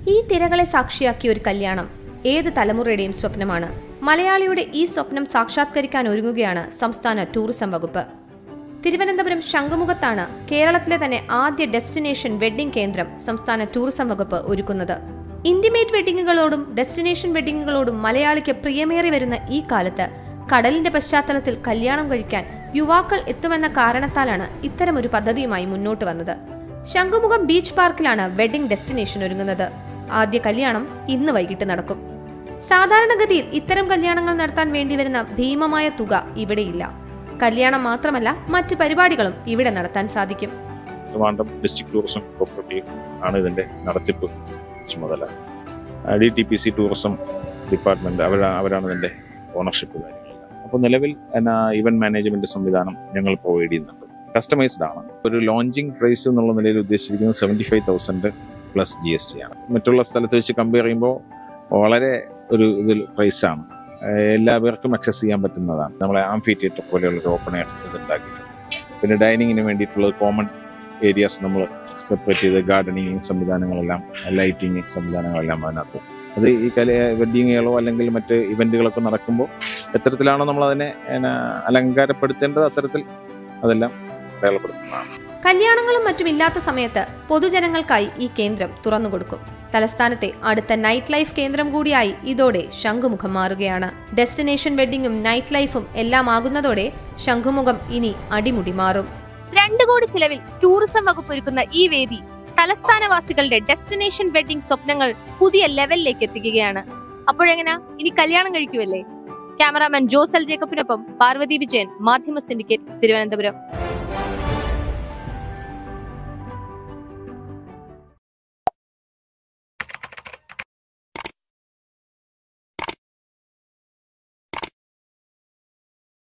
ഈ തിരകളെ സാക്ഷിയാക്കിയ ഒരു കല്യാണം ഏത് തലമുറയുടെയും സ്വപ്നമാണ് മലയാളിയുടെ ഈ സ്വപ്നം സാക്ഷാത്കരിക്കാൻ ഒരുങ്ങുകയാണ് സംസ്ഥാന ടൂറിസം വകുപ്പ് തിരുവനന്തപുരം ശംഖുമുഖത്താണ് കേരളത്തിലെ തന്നെ ആദ്യ ഡെസ്റ്റിനേഷൻ വെഡ്ഡിംഗ് കേന്ദ്രം സംസ്ഥാന ടൂറിസം വകുപ്പ് ഒരുക്കുന്നത് ഇന്റിമേറ്റ് വെഡ്ഡിങ്ങുകളോടും ഡെസ്റ്റിനേഷൻ വെഡ്ഡിങ്ങുകളോടും മലയാളിക്ക് പ്രിയമേറി വരുന്ന ഈ കാലത്ത് കടലിന്റെ പശ്ചാത്തലത്തിൽ കല്യാണം കഴിക്കാൻ യുവാക്കൾ എത്തുമെന്ന കാരണത്താലാണ് ഇത്തരമൊരു പദ്ധതിയുമായി മുന്നോട്ട് വന്നത് ശംഖുമുഖം ബീച്ച് പാർക്കിലാണ് വെഡ്ഡിംഗ് ഡെസ്റ്റിനേഷൻ ഒരുങ്ങുന്നത് ആദ്യ കല്യാണം ഇന്ന് വൈകിട്ട് നടക്കും സാധാരണഗതിയിൽ ഇത്തരം കല്യാണങ്ങൾ നടത്താൻ വേണ്ടിവരുന്ന ഭീമമായ തുക ഇവിടെയില്ല കല്യാണം മാത്രമല്ല മറ്റ് പരിപാടികളും ഇവിടെ നടത്താൻ സാധിക്കും ട്രിവാൻഡ്രം ഡിസ്ട്രിക്ട് ടൂറിസം കോപ്പറേറ്റീവ് ആണ് ഇതിൻ്റെ നടത്തിപ്പ് ചുമതല D T P C tourism department അവരാ അവരാണ് ഇതിൻ്റെ ഓണർഷിപ്പ് കാര്യങ്ങളെല്ലാം അപ്പോൾ നിലവിൽ എന്നാ ഇവന്റ് മാനേജ്മെന്റ് സംവിധാനം ഞങ്ങൾ പ്രൊവൈഡ് ചെയ്യുന്നുണ്ട് കസ്റ്റമൈസ്ഡ് ആണ് ഒരു ലോഞ്ചിങ് പ്രൈസ് എന്നുള്ള നിലയിൽ ഉദ്ദേശിച്ചിരിക്കുന്നത് seventy five thousand plus G S T ആണ് മറ്റുള്ള സ്ഥലത്ത് വെച്ച് കമ്പയർ ചെയ്യുമ്പോൾ വളരെ ഒരു ഇതിൽ പ്രൈസാണ് എല്ലാവർക്കും അക്സസ് ചെയ്യാൻ പറ്റുന്നതാണ് നമ്മളെ ആംഫി തിയേറ്റർ പോലെയുള്ള ഒരു ഓപ്പൺ എയർ ഇത് ഉണ്ടാക്കിയിട്ടുണ്ട് പിന്നെ ഡൈനിങ്ങിന് വേണ്ടിയിട്ടുള്ള കോമൺ ഏരിയാസ് നമ്മൾ സെപ്പറേറ്റ് ചെയ്ത് ഗാർഡനിങ് സംവിധാനങ്ങളെല്ലാം ലൈറ്റിങ് സംവിധാനങ്ങളെല്ലാം അതിനകത്ത് അത് ഈ കല വെഡ്ഡിങ്ങുകളോ അല്ലെങ്കിൽ മറ്റ് ഇവന്റുകളൊക്കെ നടക്കുമ്പോൾ എത്തരത്തിലാണോ നമ്മൾ അതിനെ എന്നാ, അലങ്കാരപ്പെടുത്തേണ്ടത് അത്തരത്തിൽ അതെല്ലാം അടയാളപ്പെടുത്തുന്നതാണ് കല്യാണങ്ങളും മറ്റും ഇല്ലാത്ത സമയത്ത് പൊതുജനങ്ങൾക്കായി ഈ കേന്ദ്രം തുറന്നുകൊടുക്കും തലസ്ഥാനത്തെ അടുത്ത നൈറ്റ് ലൈഫ് കേന്ദ്രം കൂടിയായി ഇതോടെ ശംഖുമുഖം മാറുകയാണ് ഡെസ്റ്റിനേഷൻ വെഡ്ഡിങ്ങും നൈറ്റ് ലൈഫും എല്ലാം ആകുന്നതോടെ ശംഖുമുഖം ഇനി അടിമുടി മാറും രണ്ടു കോടി ചിലവിൽ ടൂറിസം വകുപ്പ് ഒരുക്കുന്ന ഈ വേദി തലസ്ഥാനവാസികളുടെ ഡെസ്റ്റിനേഷൻ വെഡ്ഡിംഗ് സ്വപ്നങ്ങൾ പുതിയ ലെവലിലേക്ക് എത്തിക്കുകയാണ് അപ്പോഴെങ്ങനാ ഇനി കല്യാണം കഴിക്കുമല്ലേ ക്യാമറാമാൻ ജോസൽ ജേക്കബിനൊപ്പം പാർവതി വിജയൻ മാധ്യമ സിൻഡിക്കേറ്റ് തിരുവനന്തപുരം